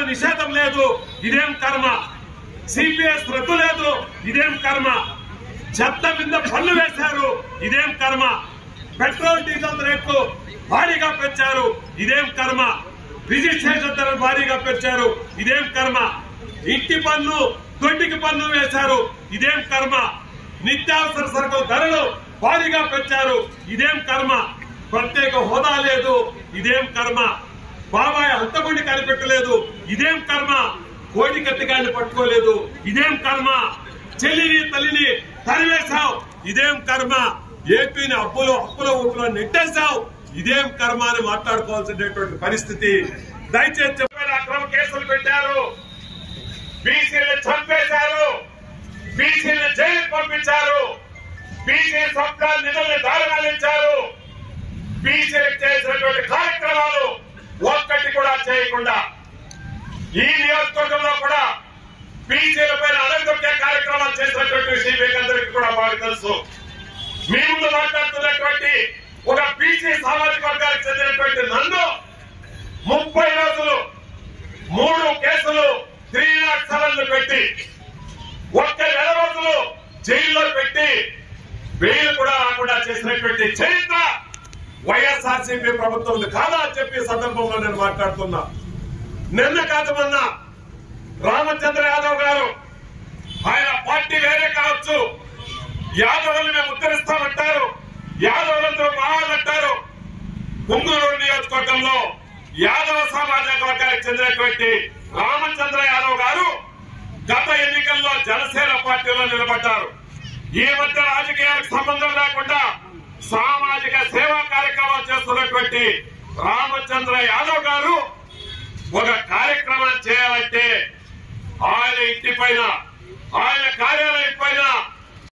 నిషేధం లేదు ఇదేం కర్మ సిపిఎస్ రద్దు లేదు ఇదేం కర్మ చెత్త మీద పన్ను వేశారు ఇదేం కర్మ పెట్రోల్ డీజిల్ రేట్లు భారీగా పెంచారు ఇదేం కర్మ రిజిస్ట్రేషన్ ధరలు భారీగా పెంచారు ఇదేం కర్మ ఇంటి పన్ను దొడ్డికి పన్ను వేశారు ఇదేం కర్మ నిత్యావసర సరుకుల ధరలు భారీగా పెంచారు ఇదేం కర్మ ప్రత్యేక హోదా లేదు ఇదేం కర్మ బాబాయ్ హంతకుడిని కనిపెట్టలేదు ఇదేం కర్మ కోడి కత్తికాయలు పట్టుకోలేదు ఇదేం కర్మ చెల్లిని తల్లిని తరివేశావు ఇదేం కర్మ ఏపీని అప్పులు అప్పుల ఊపులో నెట్టేశావు ఇదేం కర్మ అని మాట్లాడుకోవాల్సినటువంటి పరిస్థితి దయచేసి చెప్పిన అక్రమ కేసులు పెట్టారు బీసీలు చంపేశారు బీసీలు జైలుకు పంపించారు బీసీ సర్కార్ నిధుల్ని దారుణాలించారు బీసీలకు చేసినటువంటి కార్యక్రమాలు ఒక్కటి కూడా చేయకుండా ఈ నియోజకవర్గంలో కూడా బీసీల పైన అడగొట్టే కార్యక్రమాలు చేసినటువంటి విషయం మీకు అందరికీ కూడా బాగా తెలుసు మీ ముందు మాట్లాడుతున్నటువంటి ఒక బీసీ సామాజిక వర్గానికి చెందినటువంటి నన్ను ముప్పై రోజులు మూడు కేసులు త్రీ నాట్ సెవెన్ పెట్టి ఒక్క నెల రోజులు జైల్లో పెట్టి బెయిల్ కూడా రాకుండా చేసినటువంటి చరిత్ర వైఎస్ఆర్సీపీ ప్రభుత్వం కాదా అని చెప్పి ఈ సందర్భంలో నేను మాట్లాడుతున్నా నిన్న కాదు మొన్న రామచంద్ర యాదవ్ గారు ఆయన పార్టీ వేరే కావచ్చు యాదవులు మేము ఉత్తరిస్తామంటారు యాదవులతో మావాలంటారు పుంగూరు నియోజకవర్గంలో యాదవ సామాజిక వర్గానికి చెందినటువంటి రామచంద్ర యాదవ్ గారు గత ఎన్నికల్లో జనసేన పార్టీలో నిలబడ్డారు ఈ మధ్య రాజకీయాలకు సంబంధం లేకుండా సామాజిక సేవా కార్యక్రమాలు చేస్తున్నటువంటి రామచంద్ర యాదవ్ గారు ఒక కార్యక్రమం చేయాలంటే ఆయన ఇంటి పైన ఆయన కార్యాలయం పైన